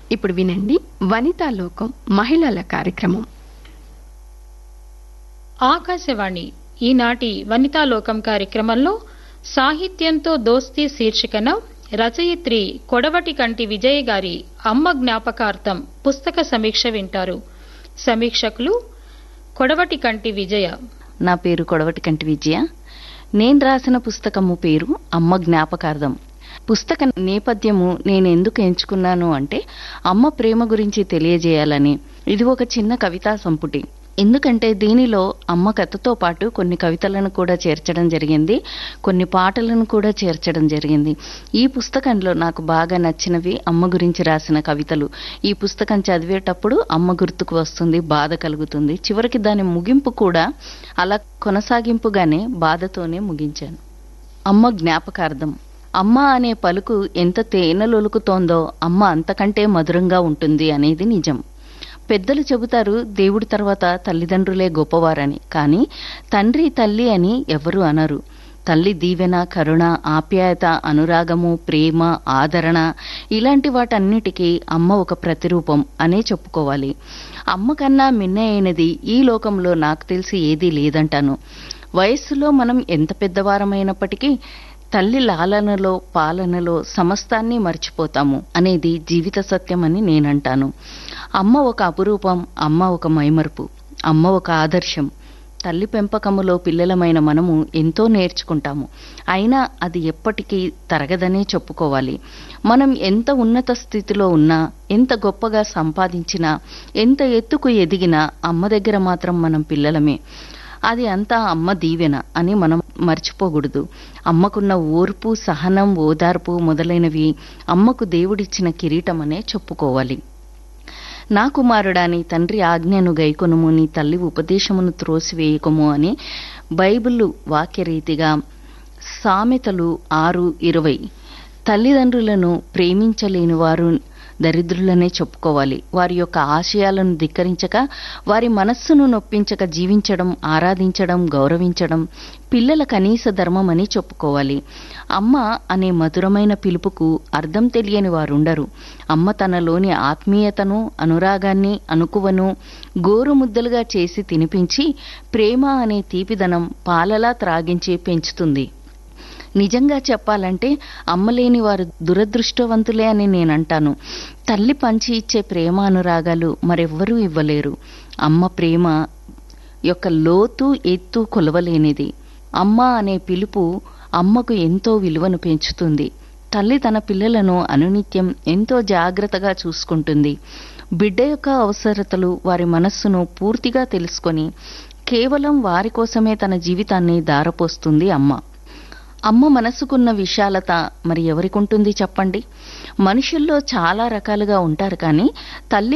ఇప్పుడు వినండి వనితా లోకం మహిళల కార్యక్రమం ఆకాశవాణి ఈనాటి వనితాలోకం కార్యక్రమంలో సాహిత్యంతో దోస్తీ శీర్షికన రచయిత్రి కొడవటి కంటి విజయ్ గారి అమ్మ జ్ఞాపకార్థం పుస్తక సమీక్ష వింటారు సమీక్షకులు కొడవటి కంటి విజయ నా పేరు కొడవటి కంటి విజయ నేను రాసిన పుస్తకము పేరు అమ్మ జ్ఞాపకార్థం పుస్తక నేపథ్యము నేను ఎందుకు ఎంచుకున్నాను అంటే అమ్మ ప్రేమ గురించి తెలియజేయాలని ఇది ఒక చిన్న కవితా సంపుటి ఎందుకంటే దీనిలో అమ్మ కథతో పాటు కొన్ని కవితలను కూడా చేర్చడం జరిగింది కొన్ని పాటలను కూడా చేర్చడం జరిగింది ఈ పుస్తకంలో నాకు బాగా నచ్చినవి అమ్మ గురించి రాసిన కవితలు ఈ పుస్తకం చదివేటప్పుడు అమ్మ గుర్తుకు వస్తుంది బాధ కలుగుతుంది చివరికి దాని ముగింపు కూడా అలా కొనసాగింపుగానే బాధతోనే ముగించాను అమ్మ జ్ఞాపకార్థం అమ్మ అనే పలుకు ఎంత తేనెలొలుకుతోందో అమ్మ అంతకంటే మధురంగా ఉంటుంది అనేది నిజం పెద్దలు చెబుతారు దేవుడి తర్వాత తల్లిదండ్రులే గొప్పవారని కానీ తండ్రి తల్లి అని ఎవరు అనరు తల్లి దీవెన కరుణ ఆప్యాయత అనురాగము ప్రేమ ఆదరణ ఇలాంటి వాటన్నిటికీ అమ్మ ఒక ప్రతిరూపం అనే చెప్పుకోవాలి అమ్మ కన్నా మిన్న అయినది ఈ లోకంలో నాకు తెలిసి ఏదీ లేదంటాను వయస్సులో మనం ఎంత పెద్దవారమైనప్పటికీ తల్లి లాలనలో పాలనలో సమస్తాన్ని మర్చిపోతాము అనేది జీవిత సత్యమని నేనంటాను అమ్మ ఒక అపురూపం అమ్మ ఒక మైమరుపు అమ్మ ఒక ఆదర్శం తల్లి పెంపకములో పిల్లలమైన మనము ఎంతో నేర్చుకుంటాము అయినా అది ఎప్పటికీ తరగదనే చెప్పుకోవాలి మనం ఎంత ఉన్నత స్థితిలో ఉన్నా ఎంత గొప్పగా సంపాదించినా ఎంత ఎత్తుకు ఎదిగినా అమ్మ దగ్గర మాత్రం మనం పిల్లలమే అది అంతా అమ్మ దీవెన అని మనం మర్చిపోకూడదు అమ్మకున్న ఓర్పు సహనం ఓదార్పు మొదలైనవి అమ్మకు దేవుడిచ్చిన కిరీటం అనే చెప్పుకోవాలి నా కుమారుడా నీ తండ్రి ఆజ్ఞను గైకొనుము నీ తల్లి ఉపదేశమును త్రోసివేయకము అని బైబిల్ వాక్యరీతిగా సామెతలు ఆరు ఇరవై తల్లిదండ్రులను ప్రేమించలేని వారు దరిద్రులనే చెప్పుకోవాలి వారి యొక్క ఆశయాలను ధిక్కరించక వారి మనస్సును నొప్పించక జీవించడం ఆరాధించడం గౌరవించడం పిల్లల కనీస ధర్మం అని చెప్పుకోవాలి అమ్మ అనే మధురమైన పిలుపుకు అర్థం తెలియని వారుండరు అమ్మ తనలోని ఆత్మీయతను అనురాగాన్ని అనుకువను గోరు ముద్దలుగా చేసి తినిపించి ప్రేమ అనే తీపిదనం పాలలా త్రాగించి పెంచుతుంది నిజంగా చెప్పాలంటే అమ్మలేని వారు దురదృష్టవంతులే అని నేనంటాను తల్లి పంచి ఇచ్చే ప్రేమ అనురాగాలు మరెవ్వరూ ఇవ్వలేరు అమ్మ ప్రేమ యొక్క లోతు ఎత్తు కొలవలేనిది అమ్మ అనే పిలుపు అమ్మకు ఎంతో విలువను పెంచుతుంది తల్లి తన పిల్లలను అనునిత్యం ఎంతో జాగ్రత్తగా చూసుకుంటుంది బిడ్డ యొక్క అవసరతలు వారి మనస్సును పూర్తిగా తెలుసుకొని కేవలం వారి కోసమే తన జీవితాన్ని దారపోస్తుంది అమ్మ అమ్మ మనసుకున్న విశాలత మరి ఎవరికుంటుంది చెప్పండి మనుషుల్లో చాలా రకాలుగా ఉంటారు కానీ తల్లి